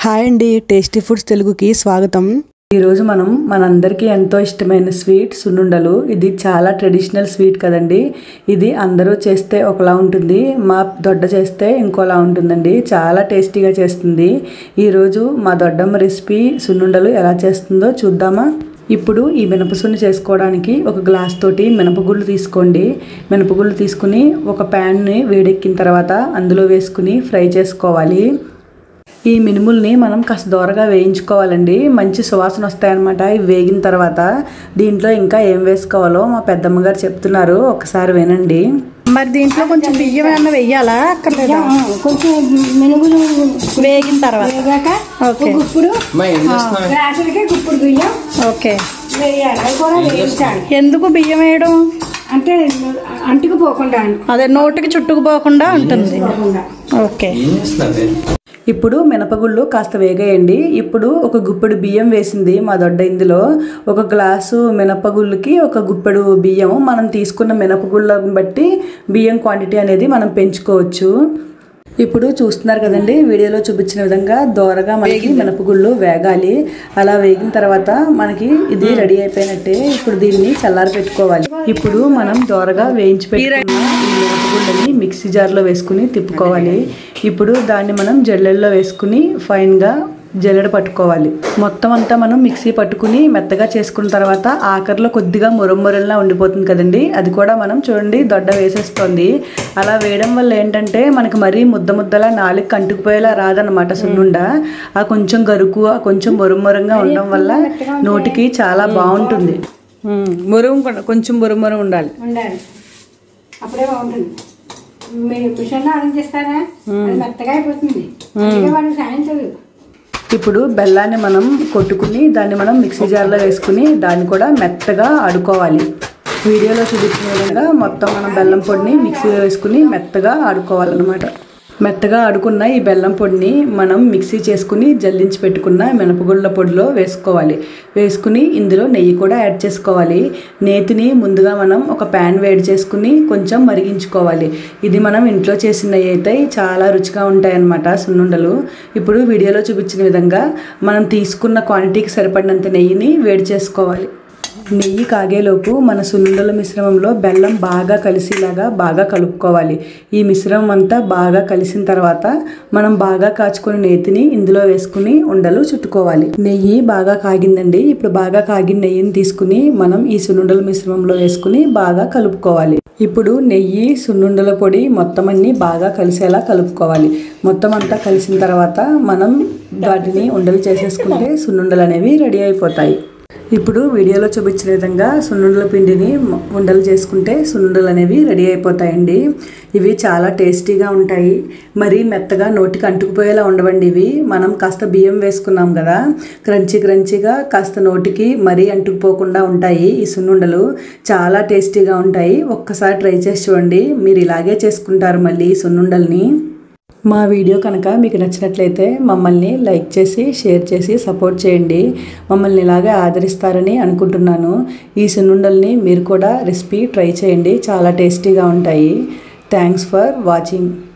hi అండి tasty foods తెలుగుకి స్వాగతం ఈరోజు మనం మనందరికీ ఎంతో ఇష్టమైన స్వీట్ సున్నుండలు ఇది చాలా ట్రెడిషనల్ స్వీట్ కదండి ఇది అందరూ చేస్తే ఒకలా ఉంటుంది మా దొడ్డ చేస్తే ఇంకోలా ఉంటుందండి చాలా టేస్టీగా చేస్తుంది ఈరోజు మా దొడ్డమ్మ రెసిపీ సున్నుండలు ఎలా చేస్తుందో చూద్దామా ఇప్పుడు ఈ మినపసున్ని చేసుకోవడానికి ఒక గ్లాస్ తోటి మినపగుళ్ళు తీసుకోండి మినపగుళ్ళు తీసుకుని ఒక ప్యాన్ని వేడెక్కిన తర్వాత అందులో వేసుకుని ఫ్రై చేసుకోవాలి ఈ మినుముల్ని మనం కాస్త దూరగా వేయించుకోవాలండి మంచి సువాసన వస్తాయన్నమాట ఇవి వేగిన తర్వాత దీంట్లో ఇంకా ఏం వేసుకోవాలో మా పెద్దమ్మ గారు చెప్తున్నారు ఒకసారి వినండి మరి దీంట్లో కొంచెం బియ్యం ఏమన్నా వెయ్యాలా అక్కర్లేదా కొంచెం మినుగులు వేగిన తర్వాత వేగాక ఓకే గుప్పుడు రాత్రికి గుప్పుడు బియ్యం ఓకే వేయాలి అవి కూడా వేయించాలి ఎందుకు బియ్యం వేయడం అంటే అంటుకు పోకుండా అదే నోటికి చుట్టుకుపోకుండా ఉంటుంది ఓకే ఇప్పుడు మినపగుళ్ళు కాస్త వేగేయండి ఇప్పుడు ఒక గుప్పెడు బియ్యం వేసింది మా దొడ్డ ఇందులో ఒక గ్లాసు మినపగుళ్ళకి ఒక గుప్పెడు బియ్యం మనం తీసుకున్న మినపగుళ్ళని బట్టి బియ్యం క్వాంటిటీ అనేది మనం పెంచుకోవచ్చు ఇప్పుడు చూస్తున్నారు కదండి వీడియోలో చూపించిన విధంగా దోరగా మనకి మినపగుళ్ళు వేగాలి అలా వేగిన తర్వాత మనకి ఇది రెడీ అయిపోయినట్టే ఇప్పుడు దీన్ని చల్లారి పెట్టుకోవాలి ఇప్పుడు మనం దోరగా వేయించి పెట్టుకున్న ఈ మినపగుళ్ళని మిక్సీ జార్లో వేసుకుని తిప్పుకోవాలి ఇప్పుడు దాన్ని మనం జల్లెల్లో వేసుకుని ఫైన్గా జల్లెడ పట్టుకోవాలి మొత్తం అంతా మనం మిక్సీ పట్టుకుని మెత్తగా చేసుకున్న తర్వాత ఆఖరిలో కొద్దిగా మురమ్మొరల్లా ఉండిపోతుంది కదండి అది కూడా మనం చూడండి దొడ్డ వేసేస్తుంది అలా వేయడం వల్ల ఏంటంటే మనకి మరీ ముద్ద ముద్దలా నాలుగు కంటుకుపోయేలా రాదనమాట సున్నుండ ఆ కొంచెం గరుకు ఆ కొంచెం మురమ్మొరంగా ఉండడం వల్ల నోటికి చాలా బాగుంటుంది మురుగు కొంచెం మురుమురం ఉండాలి ఉండాలి అప్పుడే బాగుంటుంది మీరు మిషన్ ఆన్ చేస్తారా అది మెత్తగా అయిపోతుంది అందుకే వాళ్ళు సాయంత్రం ఇప్పుడు బెల్లాన్ని మనం కొట్టుకుని దాన్ని మనం మిక్సీ జార్లో వేసుకుని దాన్ని కూడా మెత్తగా ఆడుకోవాలి వీడియోలో చూపించిన విధంగా మొత్తం మనం బెల్లం పొడిని మిక్సీలో వేసుకుని మెత్తగా ఆడుకోవాలన్నమాట మెత్తగా ఆడుకున్న ఈ బెల్లం పొడిని మనం మిక్సీ చేసుకుని జల్లించి పెట్టుకున్న మినపగుళ్ళ పొడిలో వేసుకోవాలి వేసుకుని ఇందులో నెయ్యి కూడా యాడ్ చేసుకోవాలి నేతిని ముందుగా మనం ఒక ప్యాన్ వేడి చేసుకుని కొంచెం మరిగించుకోవాలి ఇది మనం ఇంట్లో చేసిన నెయ్యి అయితే చాలా రుచిగా ఉంటాయన్నమాట సున్నుండలు ఇప్పుడు వీడియోలో చూపించిన విధంగా మనం తీసుకున్న క్వాంటిటీకి సరిపడినంత నెయ్యిని వేడి చేసుకోవాలి నెయ్యి కాగేలోపు మన సున్నుండల మిశ్రమంలో బెల్లం బాగా కలిసేలాగా బాగా కలుపుకోవాలి ఈ మిశ్రమం అంతా బాగా కలిసిన తర్వాత మనం బాగా కాచుకున్న నేతిని ఇందులో వేసుకుని ఉండలు చుట్టుకోవాలి నెయ్యి బాగా కాగిందండి ఇప్పుడు బాగా కాగిన నెయ్యిని తీసుకుని మనం ఈ సున్నుండల మిశ్రమంలో వేసుకుని బాగా కలుపుకోవాలి ఇప్పుడు నెయ్యి సున్నుండల పొడి మొత్తం అన్ని బాగా కలిసేలా కలుపుకోవాలి మొత్తం అంతా కలిసిన తర్వాత మనం వాటిని ఉండలు చేసేసుకుంటే సున్నుండలు అనేవి రెడీ అయిపోతాయి ఇప్పుడు వీడియోలో చూపించిన విధంగా సున్నుండల పిండిని మ- ఉండలు చేసుకుంటే సున్నుండలు అనేవి రెడీ అయిపోతాయండి ఇవి చాలా టేస్టీగా ఉంటాయి మరీ మెత్తగా నోటికి అంటుకుపోయేలా ఉండవండి ఇవి మనం కాస్త బియ్యం వేసుకున్నాం కదా క్రంచీ క్రంచీగా కాస్త నోటికి మరీ అంటుకుపోకుండా ఉంటాయి ఈ సున్నుండలు చాలా టేస్టీగా ఉంటాయి ఒక్కసారి ట్రై చేసి చూడండి మీరు ఇలాగే చేసుకుంటారు మళ్ళీ ఈ సున్నుండల్ని మా వీడియో కనుక మీకు నచ్చినట్లయితే మమ్మల్ని లైక్ చేసి షేర్ చేసి సపోర్ట్ చేయండి మమ్మల్ని ఇలాగే ఆదరిస్తారని అనుకుంటున్నాను ఈ సున్నుండల్ని మీరు కూడా రెసిపీ ట్రై చేయండి చాలా టేస్టీగా ఉంటాయి థ్యాంక్స్ ఫర్ వాచింగ్